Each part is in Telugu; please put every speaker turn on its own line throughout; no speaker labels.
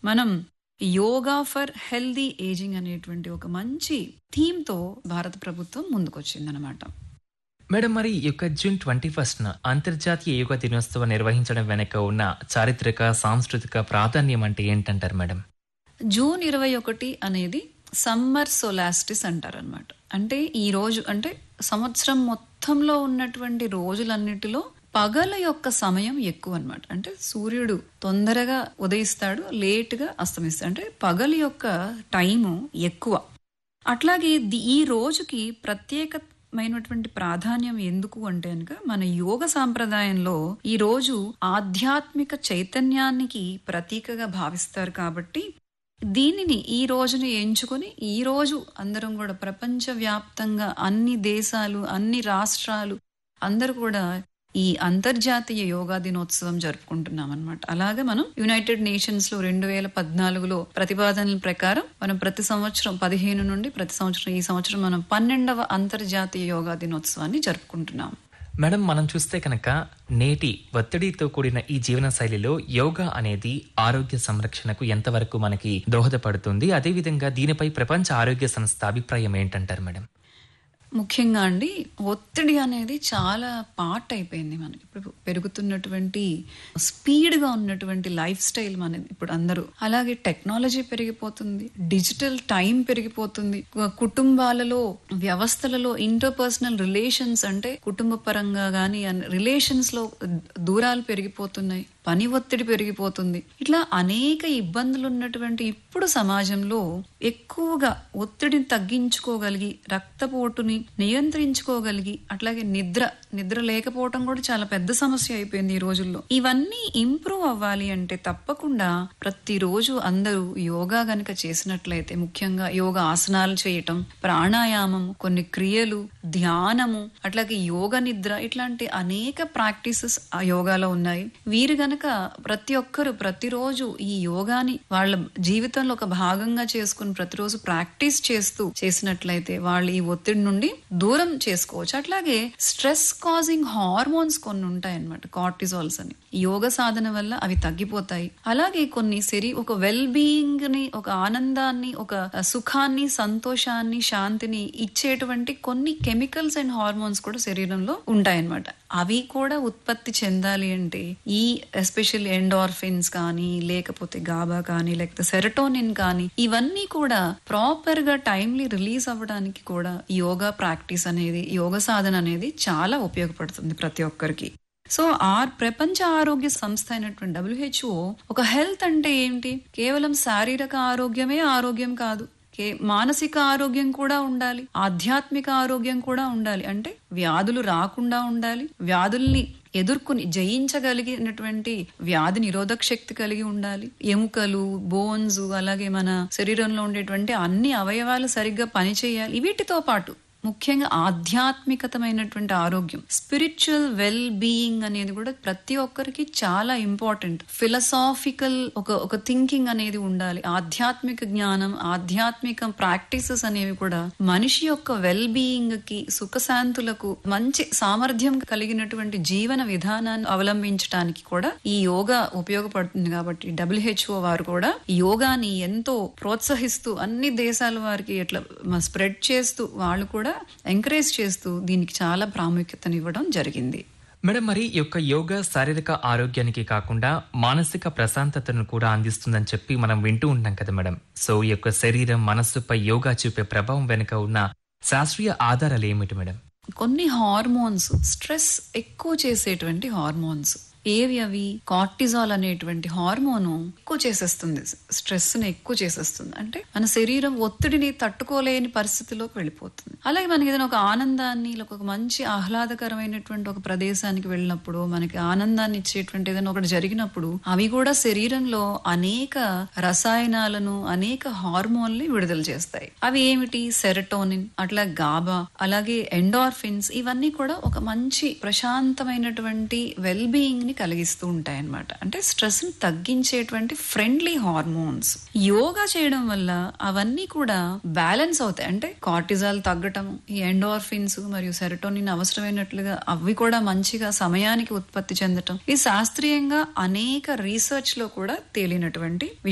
మనం యోగా ఫర్ హెల్దీ ఏజింగ్ అనేటువంటి ఒక మంచి థీమ్ తో భారత ప్రభుత్వం ముందుకొచ్చిందనమాట
మేడం మరి ఈ యొక్క జూన్ ట్వంటీ ఫస్ట్ న అంతర్జాతీయ యోగా దినోత్సవం నిర్వహించడం వెనక ఉన్న చారిత్రక సాంస్కృతిక ప్రాధాన్యం అంటే ఏంటంటారు మేడం
జూన్ ఇరవై ఒకటి అనేది సమ్మర్ సోలాస్టిస్ అంటారనమాట అంటే ఈ రోజు అంటే సంవత్సరం మొత్తంలో ఉన్నటువంటి రోజులన్నిటిలో పగల యొక్క సమయం ఎక్కువ అన్నమాట అంటే సూర్యుడు తొందరగా ఉదయిస్తాడు లేటుగా అస్తమిస్తాడు అంటే పగలు యొక్క టైము ఎక్కువ అట్లాగే ది- ఈ రోజుకి ప్రత్యేకమైనటువంటి ప్రాధాన్యం ఎందుకు అంటే కనుక మన యోగ సాంప్రదాయంలో ఈ రోజు ఆధ్యాత్మిక చైతన్యానికి ప్రతీకగా భావిస్తారు కాబట్టి దీనిని ఈ రోజుని ఎంచుకొని ఈ రోజు అందరం కూడా ప్రపంచ వ్యాప్తంగా అన్ని దేశాలు అన్ని రాష్ట్రాలు అందరూ కూడా ఈ అంతర్జాతీయ యోగా దినోత్సవం జరుపుకుంటున్నాం అనమాట అలాగే మనం యునైటెడ్ నేషన్స్ లో రెండు వేల పద్నాలుగులో ప్రతిపాదనల ప్రకారం మనం ప్రతి సంవత్సరం పదిహేను నుండి ప్రతి సంవత్సరం ఈ సంవత్సరం మనం పన్నెండవ అంతర్జాతీయ యోగా దినోత్సవాన్ని జరుపుకుంటున్నాం
మేడం మనం చూస్తే కనుక నేటి ఒత్తిడితో కూడిన ఈ జీవన శైలిలో యోగా అనేది ఆరోగ్య సంరక్షణకు ఎంతవరకు మనకి దోహదపడుతుంది అదేవిధంగా దీనిపై ప్రపంచ ఆరోగ్య సంస్థ అభిప్రాయం ఏంటంటారు మేడం
ముఖ్యంగా అండి ఒత్తిడి అనేది చాలా పార్ట్ అయిపోయింది మనకి ఇప్పుడు పెరుగుతున్నటువంటి స్పీడ్ గా ఉన్నటువంటి లైఫ్ స్టైల్ మనది ఇప్పుడు అందరూ అలాగే టెక్నాలజీ పెరిగిపోతుంది డిజిటల్ టైం పెరిగిపోతుంది కు- కుటుంబాలలో వ్యవస్థలలో ఇంటర్పర్సనల్ రిలేషన్స్ అంటే కుటుంబ పరంగా గానీ రిలేషన్స్ లో దూరాలు పెరిగిపోతున్నాయి పని ఒత్తిడి పెరిగిపోతుంది ఇట్లా అనేక ఇబ్బందులు ఉన్నటువంటి ఇప్పుడు సమాజంలో ఎక్కువగా ఒత్తిడిని తగ్గించుకోగలిగి రక్తపోటుని నియంత్రించుకోగలిగి అట్లాగే నిద్ర నిద్ర లేకపోవటం కూడా చాలా పెద్ద సమస్య అయిపోయింది ఈ రోజుల్లో ఇవన్నీ ఇంప్రూవ్ అవ్వాలి అంటే తప్పకుండా ప్రతిరోజు అందరూ యోగా గనక చేసినట్లయితే ముఖ్యంగా యోగా ఆసనాలు చేయటం ప్రాణాయామం కొన్ని క్రియలు ధ్యానము అట్లాగే యోగ నిద్ర ఇట్లాంటి అనేక ప్రాక్టీసెస్ ఆ యోగాలో ఉన్నాయి వీరు గనక ప్రతి ఒక్కరు ప్రతిరోజు ఈ యోగాని వాళ్ళ జీవితంలో ఒక భాగంగా చేసుకుని ప్రతిరోజు ప్రాక్టీస్ చేస్తూ చేసినట్లయితే వాళ్ళు ఈ ఒత్తిడి నుండి దూరం చేసుకోవచ్చు అట్లాగే స్ట్రెస్ కాజింగ్ హార్మోన్స్ కొన్ని ఉంటాయి అన్నమాట కార్టిజాల్స్ అని యోగ సాధన వల్ల అవి తగ్గిపోతాయి అలాగే కొన్ని శరీ ఒక వెల్ బీయింగ్ ని ఒక ఆనందాన్ని ఒక సుఖాన్ని సంతోషాన్ని శాంతిని ఇచ్చేటువంటి కొన్ని కెమికల్స్ అండ్ హార్మోన్స్ కూడా శరీరంలో ఉంటాయన్నమాట అవి కూడా ఉత్పత్తి చెందాలి అంటే ఈ ఎస్పెషల్ ఎండార్ఫిన్స్ కానీ లేకపోతే గాబా కానీ లేకపోతే సెరటోనిన్ కానీ ఇవన్నీ కూడా ప్రాపర్ గా టైమ్లీ రిలీజ్ అవ్వడానికి కూడా యోగా ప్రాక్టీస్ అనేది యోగ సాధన అనేది చాలా ఉపయోగపడుతుంది ప్రతి ఒక్కరికి సో ఆర్ ప్రపంచ ఆరోగ్య సంస్థ అయినటువంటి డబ్ల్యూహెచ్ఓ ఒక హెల్త్ అంటే ఏంటి కేవలం శారీరక ఆరోగ్యమే ఆరోగ్యం కాదు కే మానసిక ఆరోగ్యం కూడా ఉండాలి ఆధ్యాత్మిక ఆరోగ్యం కూడా ఉండాలి అంటే వ్యాధులు రాకుండా ఉండాలి వ్యాధుల్ని ఎదుర్కొని జయించగలిగినటువంటి వ్యాధి నిరోధక శక్తి కలిగి ఉండాలి ఎముకలు బోన్స్ అలాగే మన శరీరంలో ఉండేటువంటి అన్ని అవయవాలు సరిగ్గా పనిచేయాలి వీటితో పాటు ముఖ్యంగా ఆధ్యాత్మికతమైనటువంటి ఆరోగ్యం స్పిరిచువల్ వెల్ బీయింగ్ అనేది కూడా ప్రతి ఒక్కరికి చాలా ఇంపార్టెంట్ ఫిలసాఫికల్ ఒక ఒక థింకింగ్ అనేది ఉండాలి ఆధ్యాత్మిక జ్ఞానం ఆధ్యాత్మిక ప్రాక్టీసెస్ అనేవి కూడా మనిషి యొక్క వెల్ బీయింగ్ కి సుఖశాంతులకు మంచి సామర్థ్యం కలిగినటువంటి జీవన విధానాన్ని అవలంబించడానికి కూడా ఈ యోగా ఉపయోగపడుతుంది కాబట్టి డబ్ల్యూహెచ్ఓ వారు కూడా ఈ యోగాని ఎంతో ప్రోత్సహిస్తూ అన్ని దేశాల వారికి ఇట్లా స్ప్రెడ్ చేస్తూ వాళ్ళు కూడా ఎంకరేజ్ చేస్తూ దీనికి చాలా ప్రాముఖ్యతనివ్వడం జరిగింది
మేడం మరి ఈ యొక్క యోగా శారీరక ఆరోగ్యానికి కాకుండా మానసిక ప్రశాంతతను కూడా అందిస్తుందని చెప్పి మనం వింటూ ఉంటాం కదా మేడం సో ఈ యొక్క శరీరం మనస్సుపై యోగా చూపే ప్రభావం వెనుక ఉన్న శాస్త్రీయ ఆధారాలు ఏమిటి మేడం
కొన్ని హార్మోన్స్ స్ట్రెస్ ఎక్కువ చేసేటువంటి హార్మోన్స్ ఏవి అవి కార్టిజాల్ అనేటువంటి హార్మోన్ ఎక్కువ చేసేస్తుంది స్ట్రెస్ ని ఎక్కువ చేసేస్తుంది అంటే మన శరీరం ఒత్తిడిని తట్టుకోలేని పరిస్థితిలోకి వెళ్ళిపోతుంది అలాగే మనకి ఏదైనా ఒక ఆనందాన్ని లేక ఒక మంచి ఆహ్లాదకరమైనటువంటి ఒక ప్రదేశానికి వెళ్ళినప్పుడు మనకి ఆనందాన్ని ఇచ్చేటువంటి ఏదైనా ఒకటి జరిగినప్పుడు అవి కూడా శరీరంలో అనేక రసాయనాలను అనేక హార్మోన్లు విడుదల చేస్తాయి అవి ఏమిటి సెరటోనిన్ అట్లా గాబా అలాగే ఎండార్ఫిన్స్ ఇవన్నీ కూడా ఒక మంచి ప్రశాంతమైనటువంటి వెల్ బీయింగ్ ని కలిగిస్తూ ఉంటాయి అన్నమాట అంటే స్ట్రెస్ ని తగ్గించేటువంటి ఫ్రెండ్లీ హార్మోన్స్ యోగా చేయడం వల్ల అవన్నీ కూడా బ్యాలెన్స్ అవుతాయి అంటే కార్టిజాల్ తగ్గటం ఈ ఎండోర్ఫిన్స్ మరియు సెరటోనిన్ అవసరమైనట్లుగా అవి కూడా మంచిగా సమయానికి ఉత్పత్తి చెందటం ఇది శాస్త్రీయంగా అనేక రీసెర్చ్ లో కూడా తేలినటువంటి విషయం అయితే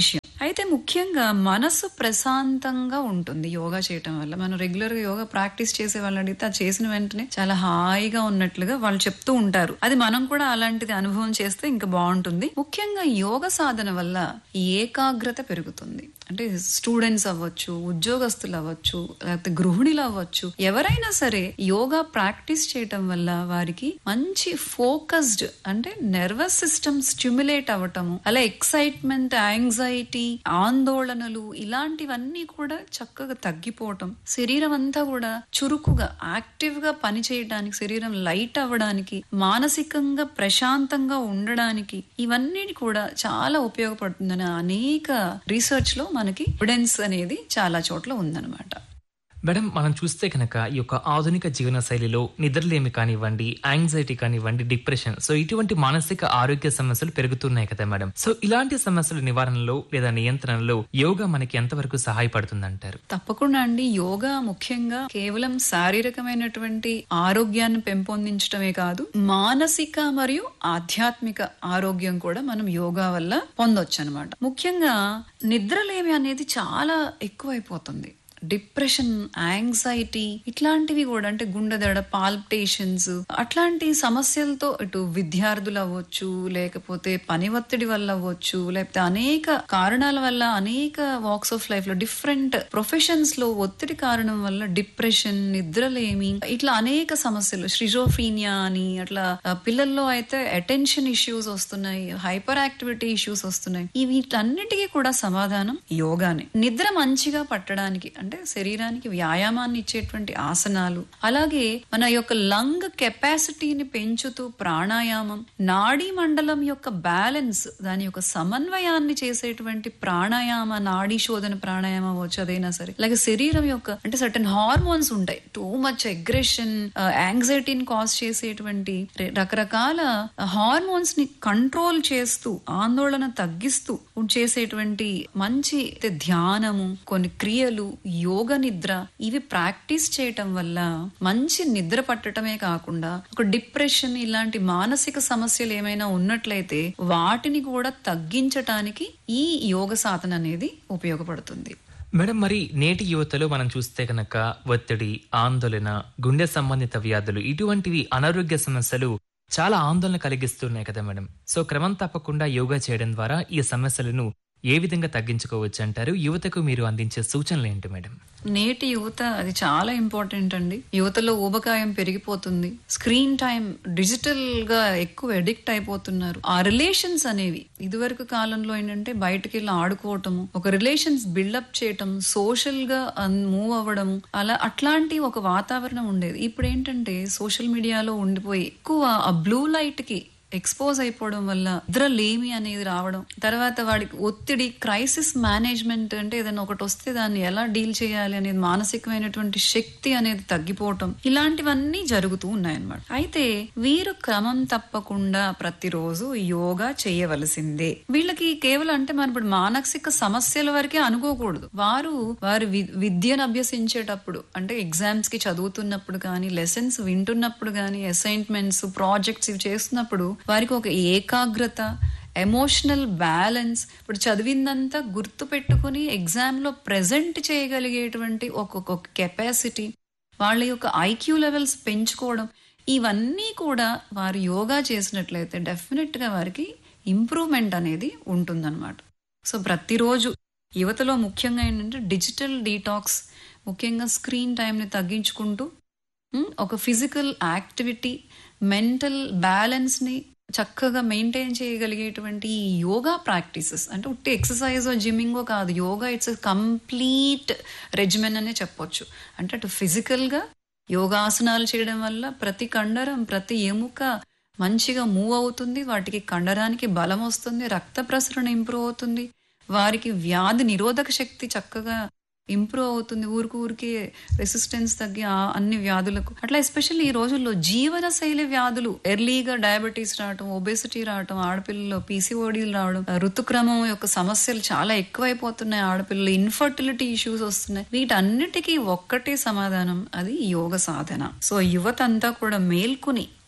అయితే ముఖ్యంగా మనసు ప్రశాంతంగా ఉంటుంది యోగా చేయటం వల్ల మనం రెగ్యులర్ గా యోగా ప్రాక్టీస్ చేసే వాళ్ళని అడిగితే అది చేసిన వెంటనే చాలా హాయిగా ఉన్నట్లుగా వాళ్ళు చెప్తూ ఉంటారు అది మనం కూడా అలాంటిది అనుభవం చేస్తే ఇంకా బాగుంటుంది ముఖ్యంగా యోగ సాధన వల్ల ఈ ఏకాగ్రత పెరుగుతుంది అంటే స్టూడెంట్స్ అవ్వచ్చు ఉద్యోగస్తులు అవ్వచ్చు లేకపోతే గృహిణులు అవ్వచ్చు ఎవరైనా సరే యోగా ప్రాక్టీస్ చేయటం వల్ల వారికి మంచి ఫోకస్డ్ అంటే నర్వస్ సిస్టమ్ స్టిమ్యులేట్ అవ్వటము అలా ఎక్సైట్మెంట్ యాంగ్జైటీ ఆందోళనలు ఇలాంటివన్నీ కూడా చక్కగా తగ్గిపోవటం శరీరం అంతా కూడా చురుకుగా యాక్టివ్ గా పని చేయడానికి శరీరం లైట్ అవ్వడానికి మానసికంగా ప్రశాంతంగా ఉండడానికి ఇవన్నీ కూడా చాలా ఉపయోగపడుతుందని అనేక రీసెర్చ్ లో మనకి ఎవిడెన్స్ అనేది చాలా చోట్ల ఉందన్నమాట
మేడం మనం చూస్తే కనుక ఈ యొక్క ఆధునిక జీవన శైలిలో నిద్రలేమి కానివ్వండి యాంగ్జైటీ కానివ్వండి డిప్రెషన్ సో ఇటువంటి మానసిక ఆరోగ్య సమస్యలు పెరుగుతున్నాయి కదా మేడం సో ఇలాంటి సమస్యల నివారణలో లేదా నియంత్రణలో యోగా మనకి ఎంతవరకు సహాయపడుతుందంటారు
తప్పకుండా అండి యోగా ముఖ్యంగా కేవలం శారీరకమైనటువంటి ఆరోగ్యాన్ని పెంపొందించడమే కాదు మానసిక మరియు ఆధ్యాత్మిక ఆరోగ్యం కూడా మనం యోగా వల్ల పొందొచ్చు అనమాట ముఖ్యంగా నిద్రలేమి అనేది చాలా ఎక్కువైపోతుంది డిప్రెషన్ యాంగ్జైటీ ఇట్లాంటివి కూడా అంటే గుండె దడ పాల్పిటేషన్స్ అట్లాంటి సమస్యలతో ఇటు విద్యార్థులు అవ్వచ్చు లేకపోతే పని ఒత్తిడి వల్ల అవ్వచ్చు లేకపోతే అనేక కారణాల వల్ల అనేక వాక్స్ ఆఫ్ లైఫ్ లో డిఫరెంట్ ప్రొఫెషన్స్ లో ఒత్తిడి కారణం వల్ల డిప్రెషన్ నిద్రలేమి ఇట్లా అనేక సమస్యలు షిజోఫీనియా అని అట్లా ఆ, పిల్లల్లో అయితే అటెన్షన్ ఇష్యూస్ వస్తున్నాయి హైపర్ యాక్టివిటీ ఇష్యూస్ వస్తున్నాయి ఈ వీటన్నిటికీ కూడా సమాధానం యోగానే నిద్ర మంచిగా పట్టడానికి అంటే శరీరానికి వ్యాయామాన్ని ఇచ్చేటువంటి ఆసనాలు అలాగే మన యొక్క లంగ్ కెపాసిటీని పెంచుతూ ప్రాణాయామం నాడీ మండలం యొక్క బ్యాలెన్స్ దాని యొక్క సమన్వయాన్ని చేసేటువంటి ప్రాణాయామ నాడీ శోధన ప్రాణాయామం అవ్వచ్చు అదైనా సరే అలాగే శరీరం యొక్క అంటే సర్టన్ హార్మోన్స్ ఉంటాయి టూ మచ్ అగ్రెషన్ యాంగ్జైటీని కాజ్ చేసేటువంటి రె- రకరకాల హార్మోన్స్ ని కంట్రోల్ చేస్తూ ఆందోళన తగ్గిస్తూ చేసేటువంటి మంచి అంటే ధ్యానము కొన్ని క్రియలు యోగ నిద్ర ఇవి ప్రాక్టీస్ చేయటం వల్ల మంచి నిద్ర పట్టడమే కాకుండా ఒక డిప్రెషన్ ఇలాంటి మానసిక సమస్యలు ఏమైనా ఉన్నట్లయితే వాటిని కూడా తగ్గించటానికి ఈ యోగ సాధన అనేది ఉపయోగపడుతుంది
మేడం మరి నేటి యువతలో మనం చూస్తే కనుక ఒత్తిడి ఆందోళన గుండె సంబంధిత వ్యాధులు ఇటువంటివి అనారోగ్య సమస్యలు చాలా ఆందోళన కలిగిస్తున్నాయి కదా మేడం సో క్రమం తప్పకుండా యోగా చేయడం ద్వారా ఈ సమస్యలను ఏ విధంగా తగ్గించుకోవచ్చు అంటారు యువతకు మీరు అందించే సూచనలు ఏంటి మేడం
నేటి యువత అది చాలా ఇంపార్టెంట్ అండి యువతలో ఊబకాయం పెరిగిపోతుంది స్క్రీన్ టైం డిజిటల్ గా ఎక్కువ ఎడిక్ట్ అయిపోతున్నారు ఆ రిలేషన్స్ అనేవి ఇదివరకు కాలంలో ఏంటంటే బయటకు వెళ్ళి ఆడుకోవటము ఒక రిలేషన్స్ బిల్డప్ చేయటం సోషల్ గా మూవ్ అవ్వడం అలా అట్లాంటి ఒక వాతావరణం ఉండేది ఇప్పుడు ఏంటంటే సోషల్ మీడియాలో ఉండిపోయి ఎక్కువ ఆ బ్లూ లైట్ కి ఎక్స్పోజ్ అయిపోవడం వల్ల నిద్ర లేమి అనేది రావడం తర్వాత వాడికి ఒత్తిడి క్రైసిస్ మేనేజ్మెంట్ అంటే ఏదైనా ఒకటి వస్తే దాన్ని ఎలా డీల్ చేయాలి అనేది మానసికమైనటువంటి శక్తి అనేది తగ్గిపోవటం ఇలాంటివన్నీ జరుగుతూ ఉన్నాయన్నమాట అయితే వీరు క్రమం తప్పకుండా ప్రతిరోజు యోగా చేయవలసిందే వీళ్ళకి కేవలం అంటే మనం ఇప్పుడు మానసిక సమస్యల వరకే అనుకోకూడదు వారు వారు వి- విద్యను అభ్యసించేటప్పుడు అంటే ఎగ్జామ్స్ కి చదువుతున్నప్పుడు కానీ లెసన్స్ వింటున్నప్పుడు కానీ అసైన్మెంట్స్ ప్రాజెక్ట్స్ ఇవి చేస్తున్నప్పుడు వారికి ఒక ఏకాగ్రత ఎమోషనల్ బ్యాలెన్స్ ఇప్పుడు చదివిందంతా గుర్తు పెట్టుకుని ఎగ్జామ్ లో ప్రెజెంట్ చేయగలిగేటువంటి ఒక కెపాసిటీ వాళ్ళ యొక్క ఐక్యూ లెవెల్స్ పెంచుకోవడం ఇవన్నీ కూడా వారు యోగా చేసినట్లయితే డెఫినెట్ గా వారికి ఇంప్రూవ్మెంట్ అనేది ఉంటుందన్నమాట సో ప్రతిరోజు యువతలో ముఖ్యంగా ఏంటంటే డిజిటల్ డీటాక్స్ ముఖ్యంగా స్క్రీన్ టైంని తగ్గించుకుంటూ ఉమ్, ఒక ఫిజికల్ యాక్టివిటీ మెంటల్ బ్యాలెన్స్ ని చక్కగా మెయింటైన్ చేయగలిగేటువంటి ఈ యోగా ప్రాక్టీసెస్ అంటే ఉట్టి ఎక్సర్సైజ్ జిమ్మింగో కాదు యోగా ఇట్స్ కంప్లీట్ రెజిమెన్ అనే చెప్పొచ్చు అంటే అటు ఫిజికల్ గా యోగాసనాలు చేయడం వల్ల ప్రతి కండరం ప్రతి ఎముక మంచిగా మూవ్ అవుతుంది వాటికి కండరానికి బలం వస్తుంది రక్త ప్రసరణ ఇంప్రూవ్ అవుతుంది వారికి వ్యాధి నిరోధక శక్తి చక్కగా ఇంప్రూవ్ అవుతుంది ఊరికి ఊరికే రెసిస్టెన్స్ తగ్గి ఆ అన్ని వ్యాధులకు అట్లా ఎస్పెషల్లీ ఈ రోజుల్లో జీవన శైలి వ్యాధులు ఎర్లీగా డయాబెటీస్ రావటం ఒబేసిటీ రావటం ఆడపిల్లల్లో పీసీఓడీలు రావడం ఋతుక్రమం యొక్క సమస్యలు చాలా ఎక్కువైపోతున్నాయి ఆడపిల్లలు ఇన్ఫర్టిలిటీ ఇష్యూస్ వస్తున్నాయి వీటన్నిటికీ ఒక్కటే సమాధానం అది యోగ సాధన సో యువత అంతా కూడా మేల్కొని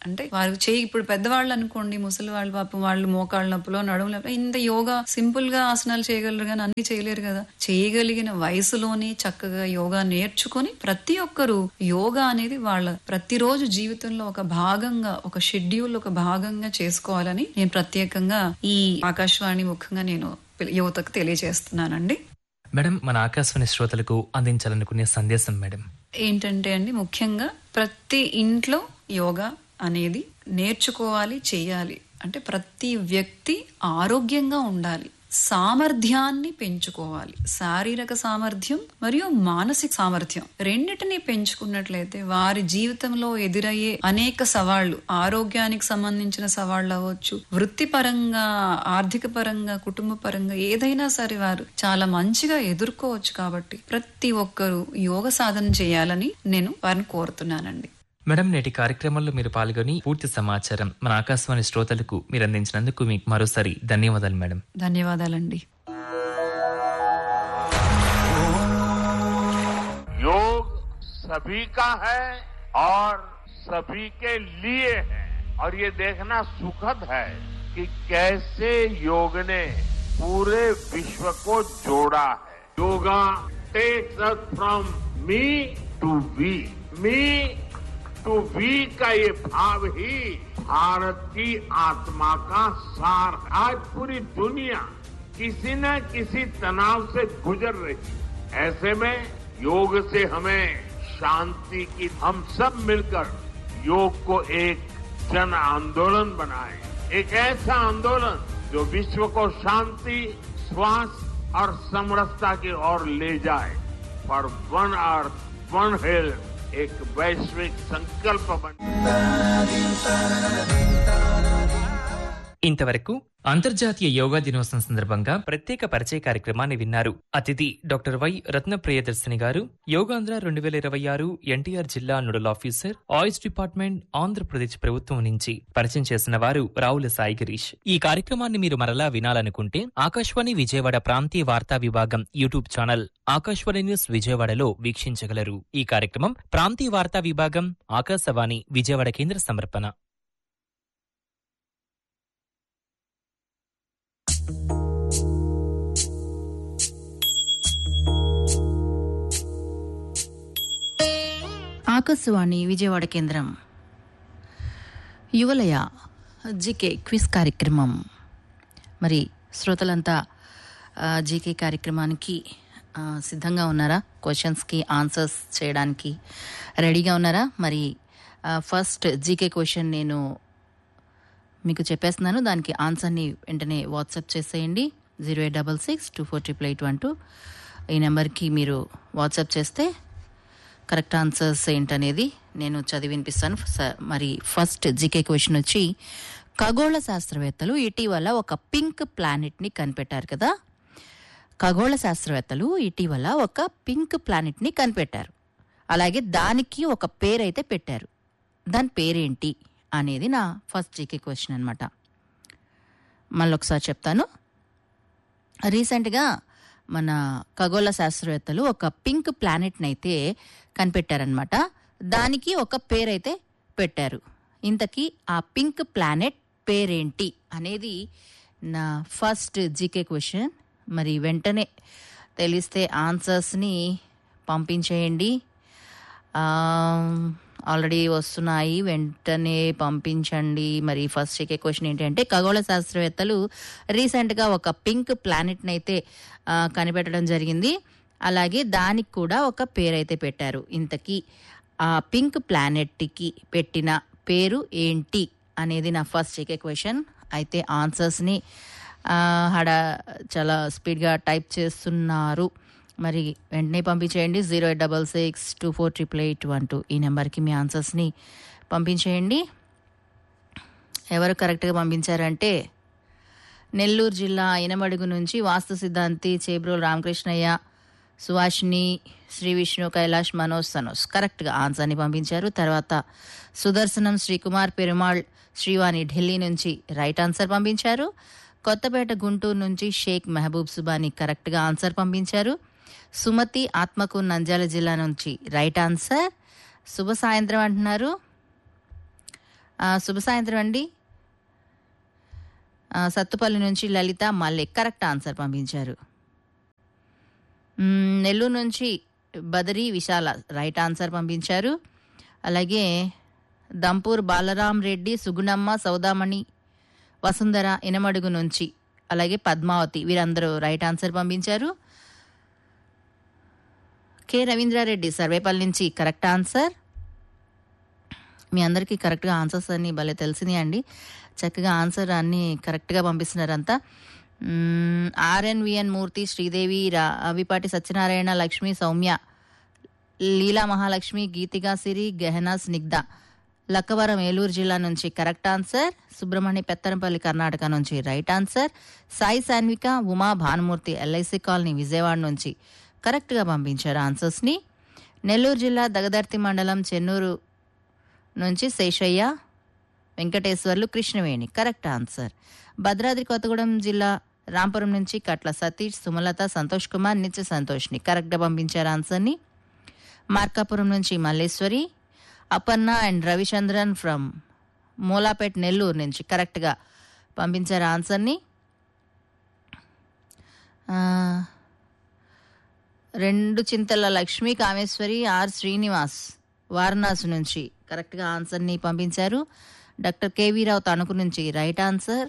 అంటే వారు చేయి ఇప్పుడు పెద్దవాళ్ళు అనుకోండి ముసలి వాళ్ళు పాపం వాళ్ళు మోకాళ్ళ నొప్పులో నడుము నొప్పులో ఇంత యోగా సింపుల్ గా ఆసనాలు చేయగలరు కానీ అన్ని చేయలేరు కదా చేయగలిగిన వయసులోనే చక్కగా యోగా నేర్చుకొని ప్రతి ఒక్కరూ యోగా అనేది వాళ్ళ ప్రతిరోజు జీవితంలో ఒక భాగంగా ఒక షెడ్యూల్ ఒక భాగంగా చేసుకోవాలని నేను ప్రత్యేకంగా ఈ ఆకాశవాణి ముఖంగా నేను పిల్ల- యువతకు తెలియజేస్తున్నానండి
మేడం మన ఆకాశవాణి శ్రోతలకు అందించాలనుకునే సందేశం మేడం
ఏంటంటే అండి ముఖ్యంగా ప్రతి ఇంట్లో యోగా అనేది నేర్చుకోవాలి చేయాలి అంటే ప్రతి వ్యక్తి ఆరోగ్యంగా ఉండాలి సామర్థ్యాన్ని పెంచుకోవాలి శారీరక సామర్థ్యం మరియు మానసిక సామర్థ్యం రెండిటిని పెంచుకున్నట్లయితే వారి జీవితంలో ఎదురయ్యే అనేక సవాళ్లు ఆరోగ్యానికి సంబంధించిన సవాళ్లు అవ్వచ్చు వృత్తిపరంగా ఆర్థిక పరంగా కుటుంబ పరంగా ఏదైనా సరే వారు చాలా మంచిగా ఎదుర్కోవచ్చు కాబట్టి ప్రతి ఒక్కరూ యోగ సాధన చేయాలని నేను వారిని కోరుతున్నానండి
మేడం నేటి కార్యక్రమంలో మీరు పాల్గొని పూర్తి సమాచారం మన ఆకాశవాణి శ్రోతలకు మీరు అందించినందుకు మీకు మరోసారి ధన్యవాదాలు మేడం
ధన్యవాదాలండి
योग सभी का है और सभी के लिए है और ये देखना सुखद है कि कैसे योग ने पूरे विश्व को जोड़ा है yoga takes us from me to we me to we का ये भाव ही भारत की आत्मा का सार है। आज पूरी दुनिया किसी न किसी तनाव से गुजर रही है ऐसे में योग से हमें शांति की हम सब मिलकर योग को एक जन आंदोलन बनाए एक ऐसा आंदोलन जो विश्व को शांति स्वास्थ्य और समरसता की ओर ले जाए for one earth one health एक वैश्विक संकल्प बन
ఇంతవరకు అంతర్జాతీయ యోగా దినోత్సవం సందర్భంగా ప్రత్యేక పరిచయ కార్యక్రమాన్ని విన్నారు అతిథి డాక్టర్ వై రత్న ప్రియదర్శిని గారు యోగాంధ్ర రెండు వేల ఇరవై ఆరు ఎన్టీఆర్ జిల్లా nodal officer oils department Andhra Pradesh ప్రభుత్వం నుంచి పరిచయం చేసిన వారు రావుల సాయి గిరీష్ ఈ కార్యక్రమాన్ని మీరు మరలా వినాలనుకుంటే ఆకాశవాణి విజయవాడ ప్రాంతీయ వార్తా విభాగం యూట్యూబ్ ఛానల్ ఆకాశవాణి న్యూస్ విజయవాడలో వీక్షించగలరు ఈ కార్యక్రమం ప్రాంతీయ వార్తా విభాగం ఆకాశవాణి విజయవాడ కేంద్ర సమర్పణ
ఆకాశవాణి విజయవాడ కేంద్రం యువలయ జీకే క్విజ్ కార్యక్రమం మరి శ్రోతలంతా ఆ, జీకే కార్యక్రమానికి ఆ, సిద్ధంగా ఉన్నారా క్వశ్చన్స్కి ఆన్సర్స్ చేయడానికి రెడీగా ఉన్నారా మరి ఆ, ఫస్ట్ జీకే క్వశ్చన్ నేను మీకు చెప్పేస్తున్నాను దానికి ఆన్సర్ని వెంటనే వాట్సాప్ చేసేయండి zero eight double six two four triple eight one two ఈ నెంబర్కి మీరు వాట్సాప్ చేస్తే కరెక్ట్ ఆన్సర్స్ ఏంటనేది నేను చదివి వినిపిస్తాను స- మరి ఫస్ట్ జీకే క్వశ్చన్ వచ్చి ఖగోళ శాస్త్రవేత్తలు ఇటీవల ఒక పింక్ ప్లానెట్ని కనిపెట్టారు కదా ఖగోళ శాస్త్రవేత్తలు ఇటీవల ఒక పింక్ ప్లానెట్ని కనిపెట్టారు అలాగే దానికి ఒక పేరైతే పెట్టారు దాని పేరేంటి అనేది నా ఫస్ట్ జీకే క్వశ్చన్ అనమాట మళ్ళీ ఒకసారి చెప్తాను రీసెంట్గా మన ఖగోళ శాస్త్రవేత్తలు ఒక పింక్ ప్లానెట్ని అయితే కనిపెట్టారనమాట దానికి ఒక పేరైతే పెట్టారు ఇంతకీ ఆ పింక్ ప్లానెట్ పేరేంటి అనేది నా ఫస్ట్ జీకే క్వశ్చన్ మరి వెంటనే తెలిస్తే ఆన్సర్స్ని పంపించేయండి ఆల్రెడీ వస్తున్నాయి వెంటనే పంపించండి మరి ఫస్ట్ చెక్కే క్వశ్చన్ ఏంటంటే ఖగోళ శాస్త్రవేత్తలు రీసెంట్గా ఒక పింక్ ప్లానెట్ని అయితే ఆ, కనిపెట్టడం జరిగింది అలాగే దానికి కూడా ఒక పేరు అయితే పెట్టారు ఇంతకీ ఆ పింక్ ప్లానెట్కి పెట్టిన పేరు ఏంటి అనేది నా ఫస్ట్ చెక్కే క్వశ్చన్ అయితే ఆన్సర్స్ని ఆ, హడ చాలా స్పీడ్గా టైప్ చేస్తున్నారు మరి వెంటనే పంపించేయండి zero eight double six two four triple eight one two ఈ నెంబర్కి మీ ఆన్సర్స్ని పంపించేయండి ఎవరు కరెక్ట్గా పంపించారంటే నెల్లూరు జిల్లా ఇనమడుగు నుంచి వాస్తు సిద్ధాంతి చేబ్రోలు రామకృష్ణయ్య సుహాషిని శ్రీ విష్ణు కైలాష్ మనోజ్ సనోజ్ కరెక్ట్గా ఆన్సర్ని పంపించారు తర్వాత సుదర్శనం శ్రీకుమార్ పెరుమాళ్ శ్రీవాణి ఢిల్లీ నుంచి రైట్ ఆన్సర్ పంపించారు కొత్తపేట గుంటూరు నుంచి షేక్ మెహబూబ్ సుబాని కరెక్ట్గా ఆన్సర్ పంపించారు సుమతి ఆత్మకు నంద్యాల జిల్లా నుంచి రైట్ ఆన్సర్ శుభ సాయంత్రం అంటున్నారు ఆ, శుభ సాయంత్రం అండి ఆ, సత్తుపల్లి నుంచి లలిత మళ్ళీ కరెక్ట్ ఆన్సర్ పంపించారు మ్మ్, నెల్లూరు నుంచి బదరి విశాల రైట్ ఆన్సర్ పంపించారు అలాగే దంపూర్ బాలరాం రెడ్డి సుగుణమ్మ సౌదామణి వసుంధర ఇనమడుగు నుంచి అలాగే పద్మావతి వీరందరూ రైట్ ఆన్సర్ పంపించారు కె రవీంద్రారెడ్డి సర్వేపల్లి నుంచి కరెక్ట్ ఆన్సర్ మీ అందరికీ కరెక్ట్గా ఆన్సర్స్ అన్ని భలే తెలిసినాయి అండి చక్కగా ఆన్సర్ అన్ని కరెక్ట్గా పంపిస్తున్నారంతా మ్మ్, ఆర్ఎన్విఎన్ మూర్తి శ్రీదేవి రా అవిపాటి సత్యనారాయణ లక్ష్మి సౌమ్య లీలా మహాలక్ష్మి గీతికా సిరి గహనా స్నిగ్ధ లక్కవరం ఏలూరు జిల్లా నుంచి కరెక్ట్ ఆన్సర్ సుబ్రహ్మణ్య పెత్తనపల్లి కర్ణాటక నుంచి right answer Sai Sanvika Uma Bhanumurthy LIC colony Vijayawada నుంచి కరెక్ట్గా పంపించారు ఆన్సర్స్ని నెల్లూరు జిల్లా దగదర్తి మండలం చెన్నూరు నుంచి శేషయ్య వెంకటేశ్వర్లు కృష్ణవేణి కరెక్ట్ ఆన్సర్ భద్రాద్రి కొత్తగూడెం జిల్లా రాంపురం నుంచి కట్ల సతీష్ సుమలత సంతోష్ కుమార్ నిత్య సంతోష్ని కరెక్ట్గా పంపించారు ఆన్సర్ని మార్కాపురం నుంచి మల్లేశ్వరి అపర్ణ అండ్ రవిచంద్రన్ ఫ్రమ్ మూలాపేట్ నెల్లూరు నుంచి కరెక్ట్గా పంపించారు ఆన్సర్ని ఆ, రెండు చింతల లక్ష్మి కామేశ్వరి ఆర్ శ్రీనివాస్ వారణాసి నుంచి కరెక్ట్గా ఆన్సర్ని పంపించారు డాక్టర్ కేవీ రావు తణుకు నుంచి రైట్ ఆన్సర్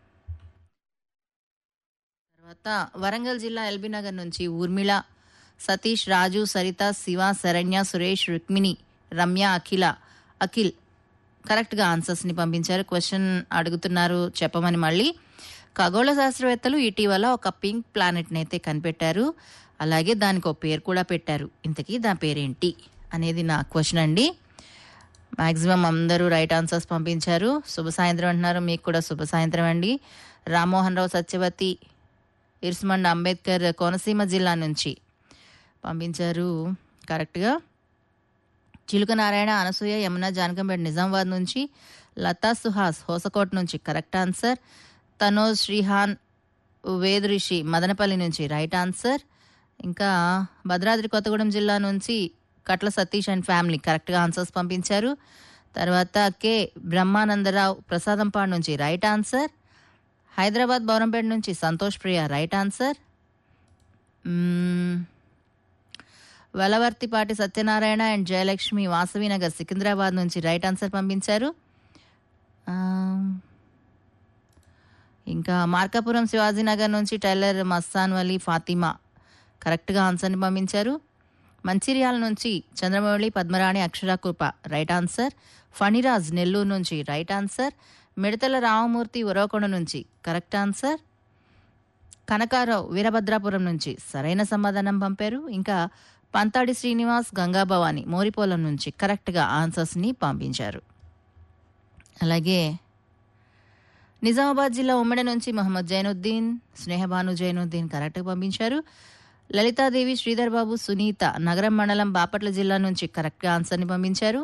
తర్వాత వరంగల్ జిల్లా ఎల్బీ నగర్ నుంచి ఊర్మిళ సతీష్ రాజు సరిత శివ శరణ్య సురేష్ రుక్మిణి రమ్య అఖిల అఖిల్ కరెక్ట్గా ఆన్సర్స్ని పంపించారు క్వశ్చన్ అడుగుతున్నారు చెప్పమని మళ్ళీ ఖగోళ శాస్త్రవేత్తలు ఇటీవల ఒక పింక్ ప్లానెట్ని అయితే కనిపెట్టారు అలాగే దానికి ఒక పేరు కూడా పెట్టారు ఇంతకీ దాని పేరేంటి అనేది నా క్వశ్చన్ అండి మ్యాక్సిమం అందరూ రైట్ ఆన్సర్స్ పంపించారు శుభ సాయంత్రం అంటున్నారు మీకు కూడా శుభ సాయంత్రం అండి రామ్మోహన్ రావు సత్యవతి ఇర్స్మండ్ అంబేద్కర్ కోనసీమ జిల్లా నుంచి పంపించారు కరెక్ట్గా చిలుక నారాయణ అనసూయ యమున జానకంపేట నిజామాబాద్ నుంచి లతా సుహాస్ హోసకోట్ నుంచి కరెక్ట్ ఆన్సర్ తనోజ్ శ్రీహాన్ వేద్ రిషి మదనపల్లి నుంచి రైట్ ఆన్సర్ ఇంకా భద్రాద్రి కొత్తగూడెం జిల్లా నుంచి కట్ల సతీష్ అండ్ ఫ్యామిలీ కరెక్ట్గా ఆన్సర్స్ పంపించారు తర్వాత కె బ్రహ్మానందరావు ప్రసాదంపాడు నుంచి రైట్ ఆన్సర్ హైదరాబాద్ బౌరంపేట నుంచి సంతోష్ ప్రియ రైట్ ఆన్సర్ మ్మ్. వెలవర్తిపాటి సత్యనారాయణ అండ్ జయలక్ష్మి వాసవినగర్ సికింద్రాబాద్ నుంచి రైట్ ఆన్సర్ పంపించారు ఆ, ఇంకా మార్కాపురం శివాజీనగర్ నుంచి టైలర్ మస్తాన్ వలీ ఫాతిమా కరెక్ట్గా ఆన్సర్ని పంపించారు మంచిర్యాల నుంచి చంద్రమౌళి పద్మరాణి అక్షరాకృప రైట్ ఆన్సర్ ఫణిరాజ్ నెల్లూరు నుంచి రైట్ ఆన్సర్ మిడతల రామమూర్తి ఉరవకొండ నుంచి కరెక్ట్ ఆన్సర్ కనకారావు వీరభద్రాపురం నుంచి సరైన సమాధానం పంపారు ఇంకా పంతాడి శ్రీనివాస్ గంగాభవాని మోరిపోలం నుంచి కరెక్ట్గా ఆన్సర్స్ని పంపించారు అలాగే నిజామాబాద్ జిల్లా ఉమ్మడి నుంచి మహమ్మద్ జైనుద్దీన్ స్నేహబాను జైనుద్దీన్ కరెక్ట్గా పంపించారు లలితాదేవి శ్రీధర్ బాబు సునీత నగరం మండలం బాపట్ల జిల్లా నుంచి కరెక్ట్గా ఆన్సర్ని పంపించారు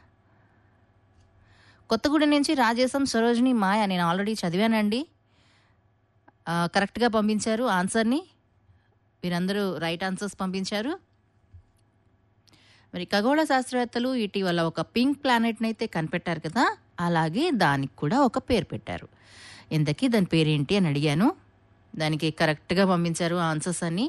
కొత్తగూడెం నుంచి రాజేశం సరోజిని మాయ నేను ఆల్రెడీ చదివానండి ఆ, కరెక్ట్గా పంపించారు ఆన్సర్ని వీరందరూ రైట్ ఆన్సర్స్ పంపించారు మరి ఖగోళ శాస్త్రవేత్తలు ఇటీవల ఒక పింక్ ప్లానెట్ని అయితే కనిపెట్టారు కదా అలాగే దానికి కూడా ఒక పేరు పెట్టారు ఇంతకీ దాని పేరేంటి అని అడిగాను దానికి కరెక్ట్గా పంపించారు ఆన్సర్స్ అన్ని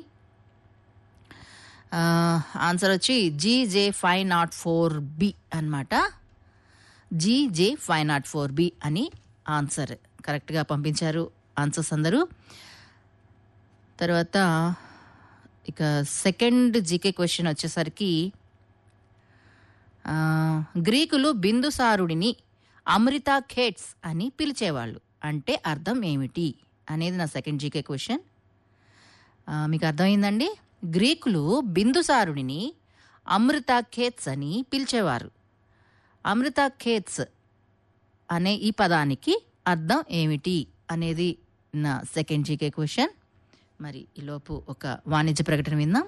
ఆ, ఆన్సర్ వచ్చి G J five not four B అనమాట G J five not four B అని ఆన్సర్ కరెక్ట్గా పంపించారు ఆన్సర్స్ అందరూ తర్వాత ఇక సెకండ్ జీకే క్వశ్చన్ వచ్చేసరికి ఆ, గ్రీకులు బిందుసారుడిని అమృత ఖేట్స్ అని పిలిచేవాళ్ళు అంటే అర్థం ఏమిటి అనేది నా సెకండ్ జీకే క్వశ్చన్ ఆ, మీకు అర్థమైందండి గ్రీకులు బిందుసారుడిని అమృత ఖేత్స్ అని పిలిచేవారు అమృత ఖేత్స్ అనే ఈ పదానికి అర్థం ఏమిటి అనేది నా సెకండ్ జీకే క్వశ్చన్ మరి ఈలోపు ఒక వాణిజ్య ప్రకటన విందాం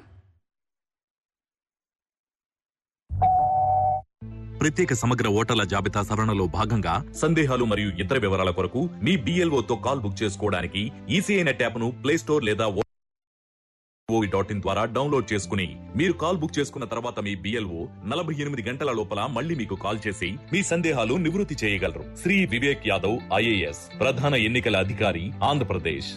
ప్రత్యేక సమగ్ర ఓటర్ల జాబితా సవరణలో భాగంగా
సందేహాలు మరియు ఇతర వివరాల కొరకు మీ BLO తో కాల్ బుక్ చేసుకోవడానికి ఈసీఐ నెట్ యాప్ ను ప్లే స్టోర్ లేదా ఓవి డాట్ ఇన్ ద్వారా డౌన్లోడ్ చేసుకుని మీరు కాల్ బుక్ చేసుకున్న తర్వాత మీ బిఎల్ఓ నలభై ఎనిమిది గంటల లోపల మళ్ళీ మీకు కాల్ చేసి మీ సందేహాలు నివృత్తి చేయగలరు శ్రీ వివేక్ యాదవ్ ఐఏఎస్ ప్రధాన ఎన్నికల అధికారి ఆంధ్రప్రదేశ్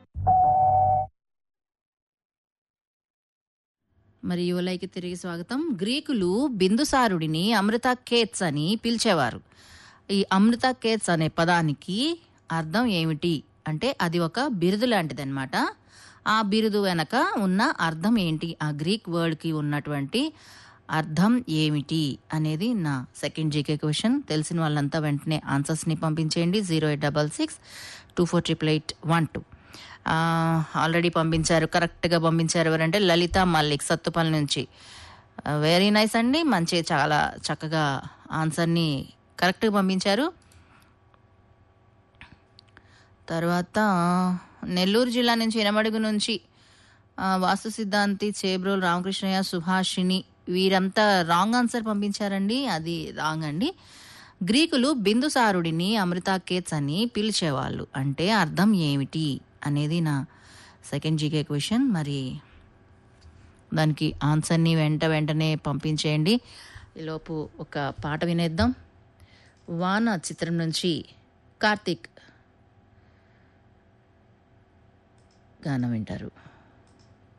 మరి యువలైకి తిరిగి స్వాగతం గ్రీకులు బిందుసారుడిని అమృత కేత్స్ అని పిలిచేవారు ఈ అమృత కేత్స్ అనే పదానికి అర్థం ఏమిటి అంటే అది ఒక బిరుదు లాంటిదన్నమాట ఆ బిరుదు వెనక ఉన్న అర్థం ఏంటి ఆ గ్రీక్ వర్డ్కి ఉన్నటువంటి అర్థం ఏమిటి అనేది నా సెకండ్ జీకే క్వశ్చన్ తెలిసిన వాళ్ళంతా వెంటనే ఆన్సర్స్ని పంపించేయండి zero eight double six two four triple eight one two already పంపించారు కరెక్ట్గా పంపించారు ఎవరంటే లలిత మల్లిక్ సత్తుపల్లి నుంచి వెరీ నైస్ అండి మంచి చాలా చక్కగా ఆన్సర్ని కరెక్ట్గా పంపించారు తర్వాత నెల్లూరు జిల్లా నుంచి ఎనమడుగు నుంచి ఆ, వాస్తు సిద్ధాంతి చేబ్రోల్ రామకృష్ణయ్య సుభాషిణి వీరంతా రాంగ్ ఆన్సర్ పంపించారండి అది రాంగ్ అండి గ్రీకులు బిందుసారుడిని అమృతాకేత్స్ అని పిలిచేవాళ్ళు అంటే అర్థం ఏమిటి అనేది నా సెకండ్ జీకే క్వశ్చన్ మరి దానికి ఆన్సర్ని వెంట వెంటనే పంపించేయండి ఈలోపు ఒక పాట వినేద్దాం వాన చిత్రం నుంచి కార్తీక్ గానం వింటారు